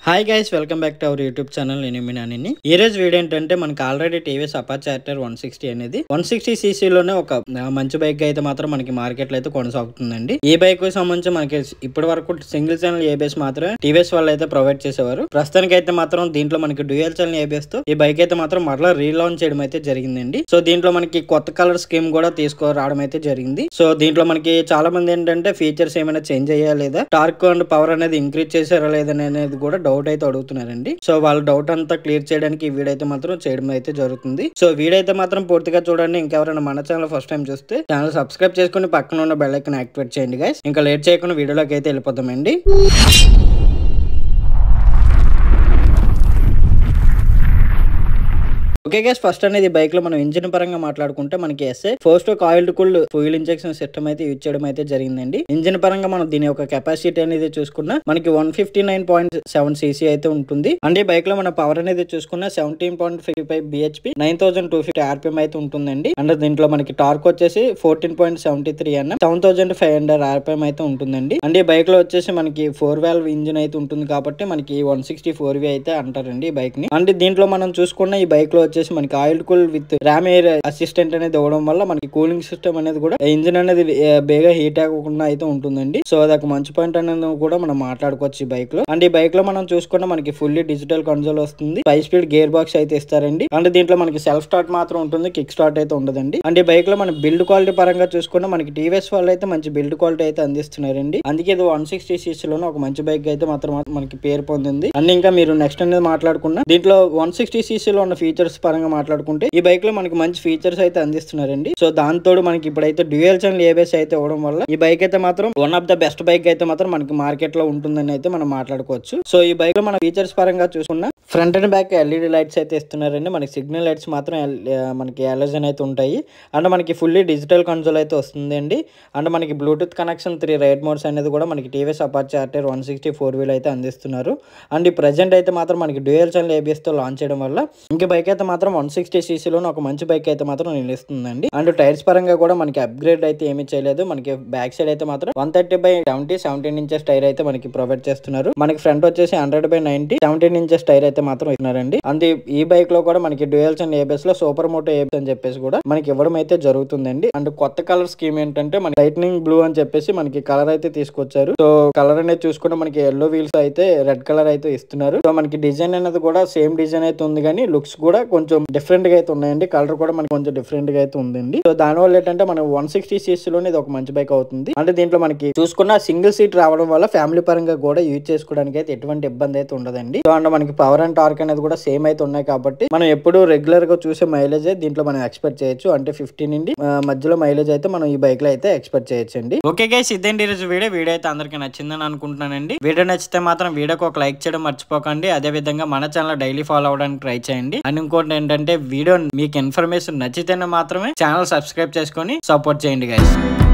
hi guys welcome back to our YouTube channel నేను మీ నాని ఈ రోజు వీడియో ఏంటంటే మనకి already TVS Apache RTR one sixty అనేది వన్ సిక్స్టీ సీసీలోనే ఒక ఆ, మంచి బైక్ అయితే మాత్రం మనకి మార్కెట్ లో అయితే కొనసాగుతుందండి ఈ బైక్ కి సంబంధించి మనకి ఇప్పటి వరకు సింగిల్ ఛానల్ ఏబిఎస్ మాత్రమే టీవీఎస్ వాళ్ళు అయితే ప్రొవైడ్ చేసేవారు ప్రస్తుతానికి అయితే మాత్రం దీంట్లో మనకి డ్యూయల్ ఛానల్ ఏబిఎస్ తో ఈ బైక్ అయితే మాత్రం మరలా రీలాంచ్ చేయడం అయితే జరిగిందండి సో దీంట్లో మనకి కొత్త కలర్ స్కీమ్ కూడా తీసుకురావడం అయితే జరిగింది సో దీంట్లో మనకి చాలా మంది ఏంటంటే ఫీచర్స్ ఏమైనా చేంజ్ అయ్యా లేదా టార్క్ అండ్ పవర్ అనేది ఇంక్రీజ్ చేశారా లేదని అనేది కూడా డౌట్ అయితే అడుగుతున్నారండి సో వాళ్ళ డౌట్ అంతా క్లియర్ చేయడానికి ఈ వీడియో అయితే మాత్రం చేయడం అయితే జరుగుతుంది సో వీడియో అయితే మాత్రం పూర్తిగా చూడండి ఇంకెవరైనా మన ఛానల్ ఫస్ట్ టైం చూస్తే ఛానల్ సబ్స్క్రైబ్ చేసుకుని పక్కన ఉన్న బెల్ ఐకన్ యాక్టివేట్ చేయండి గైస్ ఇంకా లేట్ చేయకుండా వీడియోలోకి అయితే వెళ్ళిపోతామండి ఓకే గైస్ ఫస్ట్ అనేది బైక్ లో మనం ఇంజిన్ పరంగా మాట్లాడుకుంటే మనకి ఎస్ఏ ఫస్ట్ ఒక oil cooled fuel injection system అయితే యూజ్ చేయడం అయితే జరిగిందండి ఇంజిన్ పరంగా మనం దీని యొక్క కెపాసిటీ అనేది చూసుకున్నా మనకి one fifty nine point seven CC అయితే ఉంటుంది అండ్ ఈ బైక్ లో మన పవర్ అనేది చూసుకున్నా seventeen point five five BHP nine thousand two fifty RPM అయితే ఉంటుందండి అండ్ దీంట్లో మనకి టార్క్ వచ్చేసి ఫోర్టీన్ పాయింట్ సెవెంటీ త్రీ అన్న seven thousand five hundred RPM అయితే ఉంటుందండి అండ్ ఈ బైక్ లో వచ్చేసి మనకి ఫోర్ వాల్వ్ ఇంజిన్ అయితే ఉంటుంది కాబట్టి మనకి వన్ సిక్స్టీ ఫోర్ వి అయితే అంటారండి ఈ బైక్ ని అండ్ దీంట్లో మనం చూసుకున్న ఈ బైక్ లో వచ్చేసి మనకి oil cool with ram air assistant అనేది ఇవ్వడం వల్ల మనకి కూలింగ్ సిస్టమ్ అనేది కూడా ఇంజిన్ అనేది ఏ, బేగా హీట్ అవ్వకుండా అయితే ఉంటుందండి సో అది ఒక మంచి పాయింట్ అనేది కూడా మనం మాట్లాడుకోవచ్చు ఈ బైక్ లో అండ్ ఈ బైక్ లో మనం చూసుకున్న మనకి ఫుల్లీ డిజిటల్ కన్సోల్ వస్తుంది ఫైవ్ స్పీడ్ గేర్ బాక్స్ అయితే ఇస్తారండి అండ్ దీంట్లో మనకి సెల్ఫ్ స్టార్ట్ మాత్రం ఉంటుంది కిక్ స్టార్ట్ అయితే ఉండదండి అండ్ ఈ బైక్ లో మన బిల్డ్ క్వాలిటీ పరంగా చూసుకున్న మనకి టీవీఎస్ వాళ్ళు అయితే మంచి బిల్డ్ క్వాలిటీ అయితే అందిస్తున్నారండి అందుకే ఇది వన్ సిక్స్టీ సీసీ లోనే ఒక మంచి బైక్ అయితే మాత్రం మనకి పేరు పొందింది అండ్ ఇంకా మీరు నెక్స్ట్ అనేది మాట్లాడుకున్న దీంట్లో వన్ సిక్స్టీ సీసీలో ఉన్న ఫీచర్స్ పరంగా మాట్లాడుకుంటే ఈ బైక్ లో మనకి మంచి ఫీచర్స్ అయితే అందిస్తున్నారండి సో దాంతో మనకి ఇప్పుడైతే డ్యూయల్ ఛానల్ ఏబిఎస్ అయితే ఇవ్వడం వల్ల ఈ బైక్ అయితే మాత్రం one of the best bike అయితే మాత్రం మనకి మార్కెట్ లో ఉంటుందని అయితే మనం మాట్లాడుకోవచ్చు సో ఈ బైక్ లో మన ఫీచర్స్ పరంగా చూసుకున్న front and back LED lights అయితే ఇస్తున్నారండి మనకి సిగ్నల్ లైట్స్ మాత్రం L- ఆ, మనకి ఎలజన్ అయితే ఉంటాయి అండ్ మనకి ఫుల్లీ డిజిటల్ కన్సోల్ అయితే వస్తుందండి అండ్ మనకి bluetooth connection three ride modes అనేది కూడా మనకి TVS Apache RTR one sixty four wheel అయితే అందిస్తున్నారు అండ్ ఈ ప్రజెంట్ అయితే మాత్రం మనకి డ్యూయల్ ఛానల్ ABS తో లాంచ్ చేయడం వల్ల ఇంక బైక్ అయితే మాత్రం వన్ సిక్స్టీ సీసీలోనే ఒక మంచి బైక్ అయితే మాత్రం నిలుస్తుందండి అండ్ టైర్స్ పరంగా కూడా మనకి అప్గ్రేడ్ అయితే ఏమీ చేయలేదు మనకి బ్యాక్ సైడ్ అయితే మాత్రం one thirty by seventy seventeen inches tyre అయితే మనకి ప్రొవైడ్ చేస్తున్నారు మనకి ఫ్రంట్ వచ్చేసి hundred by ninety seventeen inches tyre అయితే మాత్రం ఇస్తున్నారండి అండ్ ఈ- ఈ బైక్ లో కూడా మనకి డ్యూయల్స్ అండ్ ఏబిఎస్ లో సూపర్ మోటో ఏబిఎస్ అని చెప్పేసి కూడా మనకి ఇవ్వడం అయితే జరుగుతుందండి అండ్ కొత్త కలర్ స్కీమ్ ఏంటంటే మనకి లైట్నింగ్ బ్లూ అని చెప్పేసి మనకి కలర్ అయితే తీసుకొచ్చారు సో కలర్ అనేది చూసుకుంటే మనకి ఎల్లో వీల్స్ అయితే రెడ్ కలర్ అయితే ఇస్తున్నారు సో మనకి డిజైన్ అనేది కూడా సేమ్ డిజైన్ అయితే ఉంది కానీ లుక్స్ కూడా కొంచెం డిఫరెంట్ గా అయితే ఉన్నాయండి కలర్ కూడా మనకి కొంచెం డిఫరెంట్ గా అయితే ఉందండి సో దాని వల్ల ఏంటంటే మన వన్ సిక్స్టీ సీసీ లోనే ఇది ఒక మంచి బైక్ అవుతుంది అంటే దీంట్లో మనకి చూసుకున్న సింగిల్ సీట్ రావడం వల్ల ఫ్యామిలీ పరంగా కూడా యూజ్ చేసుకోవడానికి అయితే ఎటువంటి ఇబ్బంది అయితే ఉండదండి సో అండ్ మనకి పవర్ అండ్ టార్క్ అనేది కూడా సేమ్ అయితే ఉన్నాయి కాబట్టి మనం ఎప్పుడు రెగ్యులర్ గా చూసే మైలేజ్ దీంట్లో మనం ఎక్స్పెక్ట్ చేయొచ్చు అంటే ఫిఫ్టీ నుండి ఆ, మధ్యలో మైలేజ్ అయితే మనం ఈ బైక్ లో అయితే ఎక్స్పెక్ట్ చేయొచ్చు అండి ఓకే గైస్ ఇదేంటి ఈరోజు వీడియో వీడియో అయితే అందరికీ నచ్చిందని అనుకుంటున్నానండి వీడియో నచ్చితే మాత్రం వీడియోకి ఒక లైక్ చేయడం మర్చిపోకండి అదే విధంగా మన ఛానల్ డైలీ ఫాలో అవడానికి ట్రై చేయండి అండ్ ఇంకోటి ఏంటంటే వీడియో మీకు ఇన్ఫర్మేషన్ నచ్చితేనే మాత్రమే ఛానల్ సబ్స్క్రైబ్ చేసుకొని సపోర్ట్ చేయండి గైస్